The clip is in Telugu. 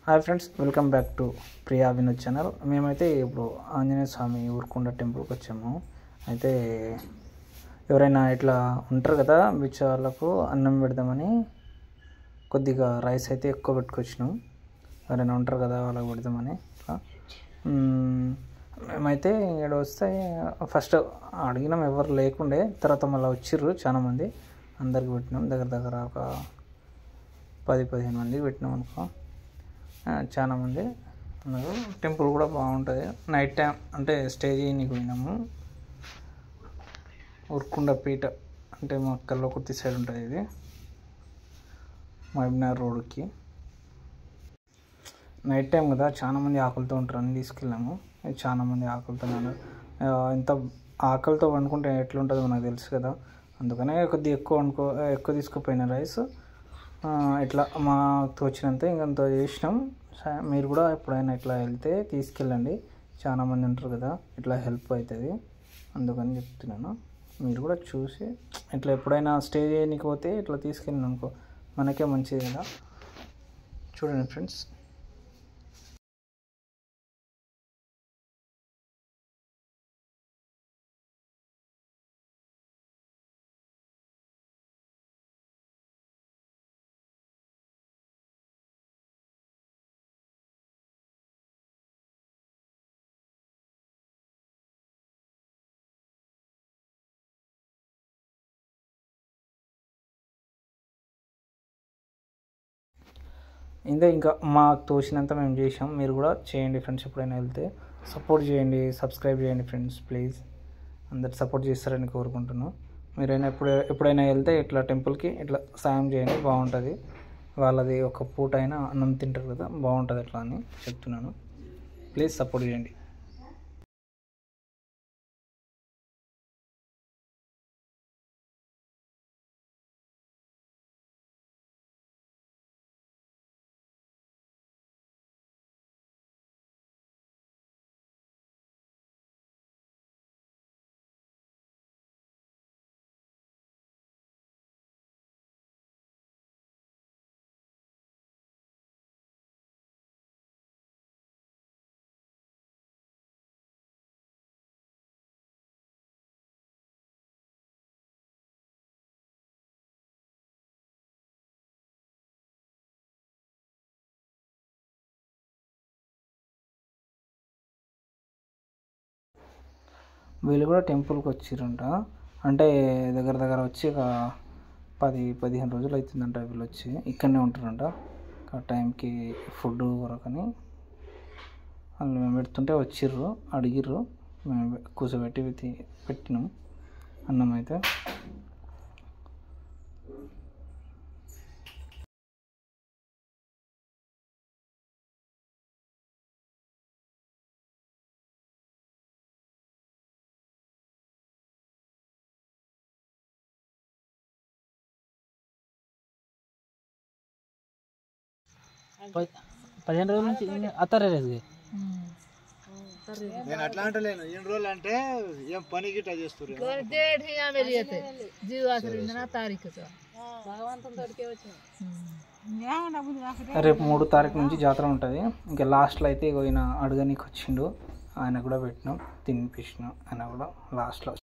hi friends welcome back to Priya Vinod channel మేమైతే ఇప్పుడు ఆంజనేయ స్వామి ఊరుకొండ టెంపుల్కి వచ్చాము అయితే ఎవరైనా ఇట్లా ఉంటారు కదా బిచ్చ వాళ్ళకు అన్నం పెడదామని కొద్దిగా రైస్ అయితే ఎక్కువ పెట్టుకొచ్చినాం ఎవరైనా ఉంటారు కదా వాళ్ళకి పెడదామని ఇట్లా మ్మ్, మేమైతే ఇక్కడ వస్తే ఫస్ట్ అడిగినాం ఎవరు లేకుండే తర్వాత మళ్ళీ వచ్చిర్రు చాలామంది అందరికి పెట్టినాం దగ్గర దగ్గర ఒక పది పదిహేను మందికి పెట్టినాం అనుకో ఆ, చాలా మంది ఉన్నారు టెంపుల్ కూడా బాగుంటుంది నైట్ టైం అంటే స్టే చేయనీకి పోయినాము ఉర్కుండ పీట అంటే మా కల్లకుర్తి సైడ్ ఉంటుంది ఇది మహబూబ్నగర్ రోడ్కి నైట్ టైం కదా చాలా మంది ఆకలితో ఉంటారు అని తీసుకెళ్ళాము చాలా మంది ఆకలితో ఉన్నారు ఆ, ఇంత ఆకలితో వండుకుంటే ఎట్లుంటుందో నాకు తెలుసు కదా అందుకనే కొద్దిగా ఎక్కువ వండుకో ఎక్కువ తీసుకుపోయిన రైస్ ఆ, ఇట్లా మాకు తోచినంత ఇంకంత చేసినాం స- మీరు కూడా ఎప్పుడైనా ఇట్లా వెళ్తే తీసుకెళ్ళండి చాలా మంది ఉంటారు కదా ఇట్లా హెల్ప్ అవుతుంది అందుకని చెప్తున్నాను మీరు కూడా చూసి ఇట్లా ఎప్పుడైనా స్టే చేయడానికి పోతే ఇట్లా తీసుకెళ్ళిన అనుకో మనకే మంచిది కదా చూడండి ఫ్రెండ్స్ ఇంకా ఇంకా మాకు తోచినంత మేము చేసాం మీరు కూడా చేయండి ఫ్రెండ్స్ ఎప్పుడైనా వెళ్తే సపోర్ట్ చేయండి సబ్స్క్రైబ్ చేయండి ఫ్రెండ్స్ ప్లీజ్ అందరు సపోర్ట్ చేస్తారని కోరుకుంటున్నాను మీరైనా ఎప్పుడు ఎప్పుడైనా వెళ్తే ఇట్లా టెంపుల్కి ఇట్లా సాయం చేయండి బాగుంటుంది వాళ్ళది ఒక పూట అయినా అన్నం తింటారు కదా బాగుంటుంది అట్లా అని చెప్తున్నాను ప్లీజ్ సపోర్ట్ చేయండి వీళ్ళు కూడా టెంపుల్కి వచ్చిరంట అంటే దగ్గర దగ్గర వచ్చి ఒక పది పదిహేను రోజులు అవుతుందంట వీళ్ళు వచ్చి ఇక్కడనే ఉంటారంట ఆ టైంకి ఫుడ్ కొరకని వాళ్ళు మేము పెడుతుంటే వచ్చిర్రు అడిగిర్రు మేము కూర్చోబెట్టి తి- పెట్టినాం అన్నం అయితే పదిహేను రోజుల నుంచి అత్తారే రేసుగా నేను అట్లా అంటలేను ఎన్ని రోజులు అంటే ఏం పని గిట్ట చేస్తారు डेढ़ ही यहाँ मेरी थे जीवा से ना तारीख से రేపు మూడు తారీఖు నుంచి జాతర ఉంటుంది ఇంకా లాస్ట్లో అయితే ఇగో ఈయన అడగనీకి వచ్చిండు ఆయన కూడా పెట్టినాం తినిపించినాం ఆయన కూడా లాస్ట్లో